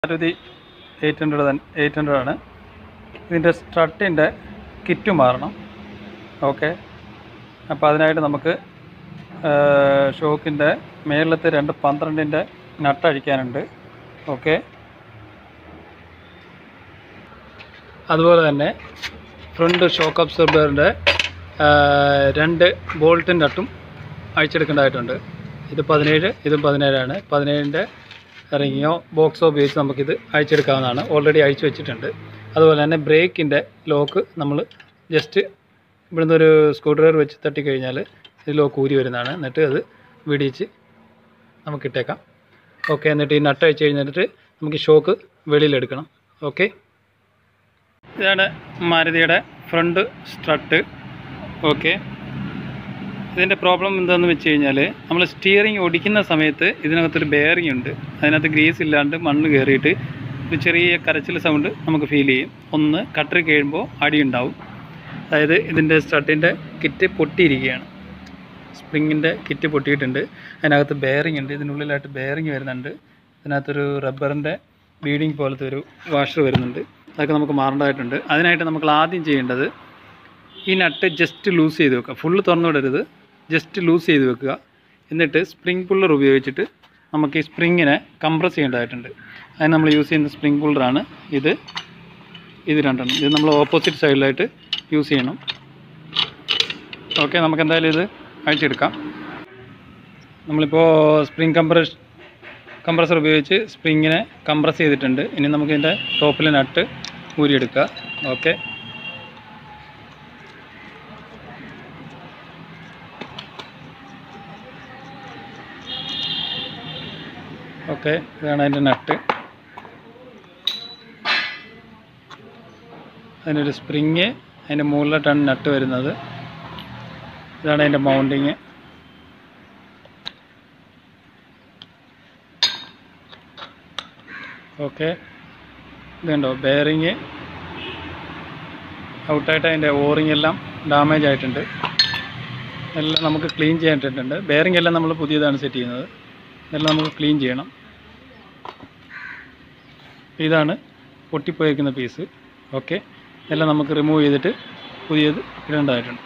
Maruti eight hundred തന്നെ eight hundred ആണ് ഇതിൻ്റെ സ്ട്രട്ടിൻ്റെ കിറ്റ് മാറണം ഓക്കെ അപ്പോൾ അതിനായിട്ട് നമുക്ക് ഷോക്കിൻ്റെ മേളിലത്തെ രണ്ട് പന്ത്രണ്ടിൻ്റെ നട്ടഴിക്കാനുണ്ട് ഓക്കെ അതുപോലെ തന്നെ ഫ്രണ്ട് ഷോക്ക് അബ്സോർബറിൻ്റെ രണ്ട് ബോൾട്ടും നട്ടും അഴിച്ചെടുക്കേണ്ടതായിട്ടുണ്ട് ഇത് പതിനേഴ് ഇതും പതിനേഴാണ് പതിനേഴിൻ്റെ റിങ്ങോ ബോക്സോ ഉപയോഗിച്ച് നമുക്കിത് അഴിച്ചെടുക്കാവുന്നതാണ് ഓൾറെഡി അഴിച്ചു വെച്ചിട്ടുണ്ട് അതുപോലെ തന്നെ ബ്രേക്കിൻ്റെ ലോക്ക് നമ്മൾ ജസ്റ്റ് ഇവിടുന്ന് ഒരു സ്ക്രൂ ഡ്രൈവർ വെച്ച് തട്ടിക്കഴിഞ്ഞാൽ ഇത് ലോക്ക് ഊരി വരുന്നതാണ് എന്നിട്ട് അത് വിടിയിച്ച് നമുക്ക് ഇട്ടേക്കാം ഓക്കെ എന്നിട്ട് ഈ നട്ട് അഴിച്ച് കഴിഞ്ഞിട്ട് നമുക്ക് ഈ ഷോക്ക് വെളിയിലെടുക്കണം ഓക്കെ ഇതാണ് മാരുതിയുടെ ഫ്രണ്ട് സ്ട്രട്ട് ഓക്കെ ഇതിൻ്റെ പ്രോബ്ലം എന്താണെന്ന് വെച്ച് കഴിഞ്ഞാൽ നമ്മൾ സ്റ്റിയറിംഗ് ഓടിക്കുന്ന സമയത്ത് ഇതിനകത്തൊരു ബെയറിംഗ് ഉണ്ട് അതിനകത്ത് ഗ്രീസ് ഇല്ലാണ്ട് മണ്ണ് കയറിയിട്ട് ഒരു ചെറിയ കരച്ചിൽ സൗണ്ട് നമുക്ക് ഫീൽ ചെയ്യും ഒന്ന് കട്ടറി കഴിയുമ്പോൾ അടി ഉണ്ടാവും അതായത് ഇതിൻ്റെ സ്ട്രട്ടിൻ്റെ കിറ്റ് പൊട്ടിയിരിക്കുകയാണ് സ്പ്രിങ്ങിൻ്റെ കിറ്റ് പൊട്ടിയിട്ടുണ്ട് അതിനകത്ത് ബെയറിംഗ് ഉണ്ട് ഇതിനുള്ളിലായിട്ട് ബെയറിംഗ് വരുന്നുണ്ട് ഇതിനകത്തൊരു റബ്ബറിൻ്റെ ബീഡിങ് പോലത്തെ ഒരു വാഷർ വരുന്നുണ്ട് അതൊക്കെ നമുക്ക് മാറേണ്ടതായിട്ടുണ്ട് അതിനായിട്ട് നമുക്ക് ആദ്യം ചെയ്യേണ്ടത് ഈ നട്ട് ജസ്റ്റ് ലൂസ് ചെയ്ത് വെക്കുക ഫുള്ള് തുറന്നു വിടരുത് ജസ്റ്റ് ലൂസ് ചെയ്ത് വെക്കുക എന്നിട്ട് സ്പ്രിംഗ് പുള്ളർ ഉപയോഗിച്ചിട്ട് നമുക്ക് ഈ സ്പ്രിങ്ങിനെ കംപ്രസ് ചെയ്യേണ്ടതായിട്ടുണ്ട് അതിന് നമ്മൾ യൂസ് ചെയ്യുന്ന സ്പ്രിംഗ് പുള്ളറാണ് ഇത് ഇത് രണ്ടെണ്ണം ഇത് നമ്മൾ ഓപ്പോസിറ്റ് സൈഡിലായിട്ട് യൂസ് ചെയ്യണം ഓക്കെ നമുക്ക് എന്തായാലും ഇത് അഴിച്ചെടുക്കാം നമ്മളിപ്പോൾ സ്പ്രിംഗ് കംപ്രസ് കംപ്രസർ ഉപയോഗിച്ച് സ്പ്രിങ്ങിനെ കംപ്രസ് ചെയ്തിട്ടുണ്ട് ഇനി നമുക്ക് ഇതിൻ്റെ ടോപ്പിലെ നട്ട് ഊരിയെടുക്കുക ഓക്കെ ഓക്കെ ഇതാണ് അതിൻ്റെ നട്ട് അതിനൊരു സ്പ്രിങ് അതിൻ്റെ മുകളിലോട്ടാണ് നട്ട് വരുന്നത് ഇതാണ് അതിൻ്റെ മൗണ്ടിങ് ഓക്കെ ഇതുണ്ടോ ബെയറിങ് ഔട്ടായിട്ട് അതിൻ്റെ ഓറിങ് എല്ലാം ഡാമേജ് ആയിട്ടുണ്ട് എല്ലാം നമുക്ക് ക്ലീൻ ചെയ്തിട്ടുണ്ട് ബെയറിംഗ് എല്ലാം നമ്മൾ പുതിയതാണ് സെറ്റ് ചെയ്യുന്നത് ഇതെല്ലാം നമുക്ക് ക്ലീൻ ചെയ്യണം ഇതാണ് പൊട്ടിപ്പോയിരിക്കുന്ന പീസ് ഓക്കെ ഇതെല്ലാം നമുക്ക് റിമൂവ് ചെയ്തിട്ട് പുതിയത് ഇടേണ്ടതായിട്ടുണ്ട്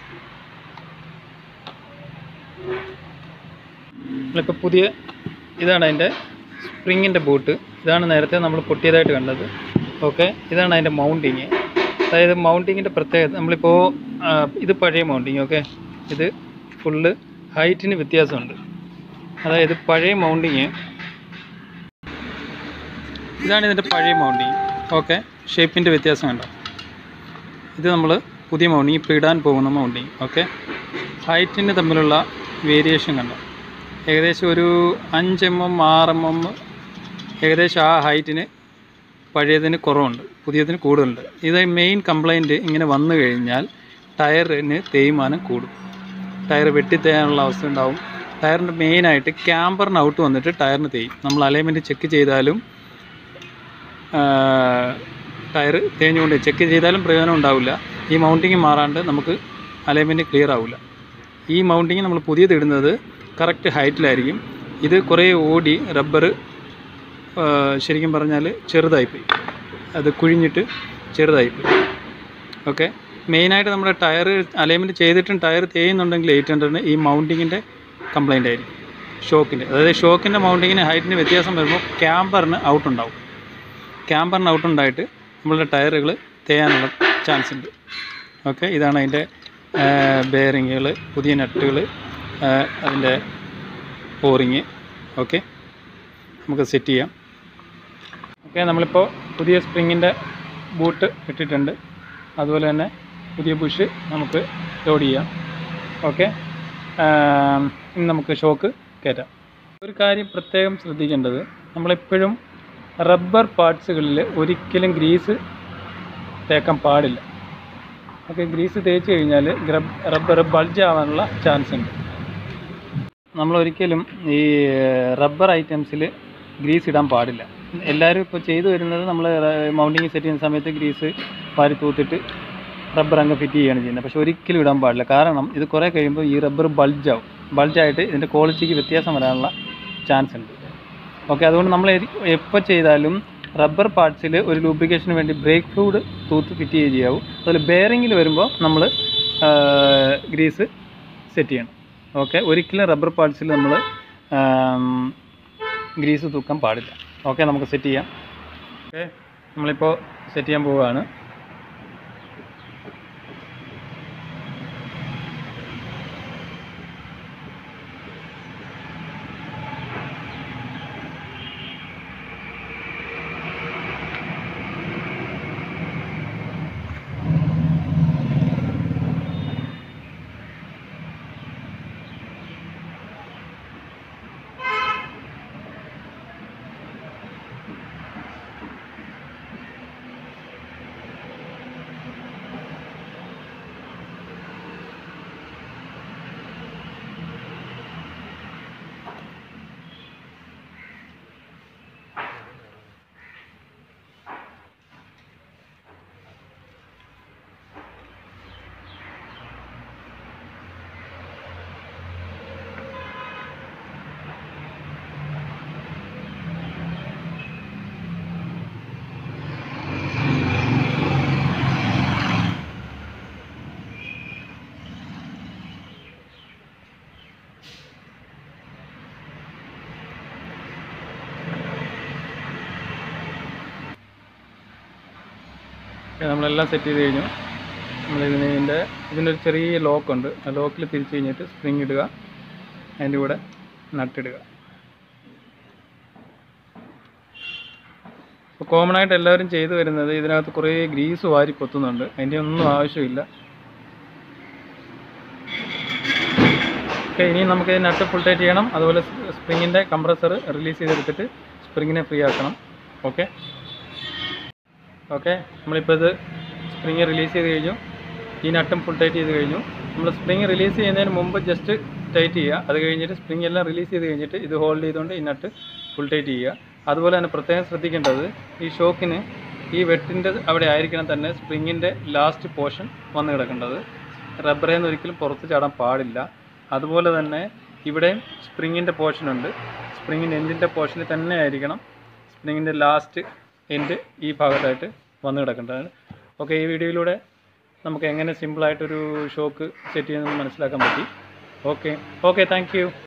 നമ്മളിപ്പോൾ പുതിയ ഇതാണ് അതിൻ്റെ സ്പ്രിങ്ങിൻ്റെ ബോട്ട് ഇതാണ് നേരത്തെ നമ്മൾ പൊട്ടിയതായിട്ട് കണ്ടത് ഓക്കെ ഇതാണ് അതിൻ്റെ മൗണ്ടിങ് അതായത് മൗണ്ടിങ്ങിൻ്റെ പ്രത്യേകത നമ്മളിപ്പോൾ ആ, ഇത് പഴയ മൗണ്ടിങ് ഓക്കെ ഇത് ഫുള്ള് ഹൈറ്റിന് വ്യത്യാസമുണ്ട് അതായത് പഴയ മൗണ്ടിങ് ഇതാണ് ഇതിൻ്റെ പഴയ മൗണ്ടിങ് ഓക്കെ ഷേപ്പിൻ്റെ വ്യത്യാസം കണ്ടോ ഇത് നമ്മൾ പുതിയ മൗണ്ടിങ് ഇപ്പോൾ ഇടാൻ പോകുന്ന മൗണ്ടിങ് ഓക്കെ ഹൈറ്റിന് തമ്മിലുള്ള വേരിയേഷൻ കണ്ടോ ഏകദേശം ഒരു അഞ്ച് എം എം ആറ് എം എം ഏകദേശം ആ ഹൈറ്റിന് പഴയതിന് കുറവുണ്ട് പുതിയതിന് കൂടുതലുണ്ട് ഇത് മെയിൻ കംപ്ലൈൻറ്റ് ഇങ്ങനെ വന്നു കഴിഞ്ഞാൽ ടയറിന് തേയ്മാനം കൂടും ടയർ വെട്ടിത്തേയാനുള്ള അവസ്ഥ ഉണ്ടാവും ടയറിൻ്റെ മെയിനായിട്ട് ക്യാമ്പറിന് ഔട്ട് വന്നിട്ട് ടയറിന് തേയും നമ്മൾ അലൈൻമെൻറ്റ് ചെക്ക് ചെയ്താലും ടയർ തേഞ്ഞുകൊണ്ട് ചെക്ക് ചെയ്താലും പ്രയോജനം ഉണ്ടാവില്ല ഈ മൗണ്ടിങ് മാറാണ്ട് നമുക്ക് അലൈൻമെൻറ്റ് ക്ലിയർ ആവില്ല ഈ മൗണ്ടിങ് നമ്മൾ പുതിയത് ഇടുന്നത് കറക്റ്റ് ഹൈറ്റിലായിരിക്കും ഇത് കുറേ ഓടി റബ്ബർ ശരിക്കും പറഞ്ഞാൽ ചെറുതായിപ്പോയി അത് കുഴിഞ്ഞിട്ട് ചെറുതായിപ്പോയി ഓക്കെ മെയിനായിട്ട് നമ്മുടെ ടയർ അലൈൻമെൻറ്റ് ചെയ്തിട്ടും ടയർ തേയുന്നുണ്ടെങ്കിൽ എയ്റ്റ് ഹൺഡ്രഡിന് ഈ മൗണ്ടിങ്ങിൻ്റെ കംപ്ലൈൻ്റ് ആയിരിക്കും ഷോക്കിൻ്റെ അതായത് ഷോക്കിൻ്റെ മൗണ്ടിങ്ങിന് ഹൈറ്റിന് വ്യത്യാസം വരുമ്പോൾ ക്യാമ്പറിന് ഔട്ട് ഉണ്ടാവും ക്യാമ്പറിന് ഔട്ട് ഉണ്ടായിട്ട് നമ്മളുടെ ടയറുകൾ തേയാനുള്ള ചാൻസ് ഉണ്ട് ഓക്കെ ഇതാണ് അതിൻ്റെ ബെയറിങ്ങുകൾ പുതിയ നട്ടുകൾ അതിൻ്റെ ഓറിങ് ഓക്കെ നമുക്ക് സെറ്റ് ചെയ്യാം ഓക്കെ നമ്മളിപ്പോൾ പുതിയ സ്പ്രിങ്ങിൻ്റെ ബൂട്ട് ഇട്ടിട്ടുണ്ട് അതുപോലെ തന്നെ പുതിയ ബുഷ് നമുക്ക് ലോഡ് ചെയ്യാം ഓക്കെ ഇനി നമുക്ക് ഷോക്ക് കയറ്റാം ഒരു കാര്യം പ്രത്യേകം ശ്രദ്ധിക്കേണ്ടത് നമ്മളെപ്പോഴും റബ്ബർ പാർട്സുകളിൽ ഒരിക്കലും ഗ്രീസ് തേക്കാൻ പാടില്ല ഓക്കെ ഗ്രീസ് തേച്ച് കഴിഞ്ഞാൽ റബ്ബർ ബൾജ് ആവാനുള്ള ചാൻസ് ഉണ്ട് നമ്മൾ ഒരിക്കലും ഈ റബ്ബർ ഐറ്റംസിൽ ഗ്രീസ് ഇടാൻ പാടില്ല എല്ലാവരും ഇപ്പോൾ ചെയ്തു വരുന്നത് നമ്മൾ മൗണ്ടിങ് സെറ്റ് ചെയ്യുന്ന സമയത്ത് ഗ്രീസ് വാരി തൂത്തിട്ട് റബ്ബർ അങ്ങ് ഫിറ്റ് ചെയ്യുകയാണ് ചെയ്യുന്നത് പക്ഷെ ഒരിക്കലും ഇടാൻ പാടില്ല കാരണം ഇത് കുറേ കഴിയുമ്പോൾ ഈ റബ്ബർ ബൾജാവും ബൾജായിട്ട് ഇതിൻ്റെ ക്വാളിറ്റിക്ക് വ്യത്യാസം വരാനുള്ള ചാൻസ് ഉണ്ട് ഓക്കെ അതുകൊണ്ട് നമ്മൾ എപ്പോൾ ചെയ്താലും റബ്ബർ പാർട്സിൽ ഒരു ലൂബ്രിക്കേഷന് വേണ്ടി ബ്രേക്ക് ഫ്ലൂയിഡ് തൂത്ത് ഫിറ്റ് ചെയ്യുക ചെയ്യാവൂ അതുപോലെ ബെയറിങ്ങിൽ വരുമ്പോൾ നമ്മൾ ഗ്രീസ് സെറ്റ് ചെയ്യണം ഓക്കെ ഒരിക്കലും റബ്ബർ പാർട്സിൽ നമ്മൾ ഗ്രീസ് തൂക്കാൻ പാടില്ല ഓക്കെ നമുക്ക് സെറ്റ് ചെയ്യാം ഓക്കെ നമ്മളിപ്പോൾ സെറ്റ് ചെയ്യാൻ പോവുകയാണ് ഓക്കെ, നമ്മളെല്ലാം സെറ്റ് ചെയ്ത് കഴിഞ്ഞു നമ്മളിതിന് ഇതിൻ്റെ ഇതിനൊരു ചെറിയ ലോക്കുണ്ട് ആ ലോക്കിൽ തിരിച്ച് കഴിഞ്ഞിട്ട് സ്പ്രിങ് ഇടുക അതിൻ്റെ കൂടെ നട്ടിടുക ഇപ്പോൾ കോമൺ ആയിട്ട് എല്ലാവരും ചെയ്തു വരുന്നത് ഇതിനകത്ത് കുറേ ഗ്രീസ് വാരി പൊത്തുന്നുണ്ട് അതിൻ്റെ ഒന്നും ആവശ്യമില്ല ഓക്കെ ഇനി നമുക്ക് നട്ട് ഫുൾ ടൈറ്റ് ചെയ്യണം അതുപോലെ സ്പ്രിങ്ങിൻ്റെ കംപ്രസർ റിലീസ് ചെയ്തെടുത്തിട്ട് സ്പ്രിങ്ങിനെ ഫ്രീ ആക്കണം ഓക്കെ ഓക്കെ നമ്മളിപ്പോൾ ഇത് സ്പ്രിങ് റിലീസ് ചെയ്ത് കഴിഞ്ഞു ഈ നട്ടും ഫുൾ ടൈറ്റ് ചെയ്ത് കഴിഞ്ഞു നമ്മൾ സ്പ്രിങ് റിലീസ് ചെയ്യുന്നതിന് മുമ്പ് ജസ്റ്റ് ടൈറ്റ് ചെയ്യുക അത് കഴിഞ്ഞിട്ട് സ്പ്രിങ് എല്ലാം റിലീസ് ചെയ്ത് കഴിഞ്ഞിട്ട് ഇത് ഹോൾഡ് ചെയ്തുകൊണ്ട് ഈ നട്ട് ഫുൾ ടൈറ്റ് ചെയ്യുക അതുപോലെ തന്നെ പ്രത്യേകം ശ്രദ്ധിക്കേണ്ടത് ഈ ഷോക്കിന് ഈ വെട്ടിൻ്റെ അവിടെ ആയിരിക്കണം തന്നെ സ്പ്രിങ്ങിൻ്റെ ലാസ്റ്റ് പോർഷൻ വന്ന് കിടക്കേണ്ടത് റബ്ബറിൽ നിന്ന് ഒരിക്കലും പുറത്ത് ചാടാൻ പാടില്ല അതുപോലെ തന്നെ ഇവിടെയും സ്പ്രിങ്ങിൻ്റെ പോർഷൻ ഉണ്ട് സ്പ്രിങ്ങിൻ്റെ എൻഡിൻ്റെ പോർഷനിൽ തന്നെ ആയിരിക്കണം സ്പ്രിങ്ങിൻ്റെ ലാസ്റ്റ് എൻഡ് ഈ ഭാഗത്തായിട്ട് വന്ന് കിടക്കേണ്ടതാണ് ഓക്കെ ഈ വീഡിയോയിലൂടെ നമുക്ക് എങ്ങനെ സിമ്പിളായിട്ടൊരു ഷോക്ക് സെറ്റ് ചെയ്യുന്നത് മനസ്സിലാക്കാൻ പറ്റി ഓക്കെ ഓക്കെ താങ്ക് യു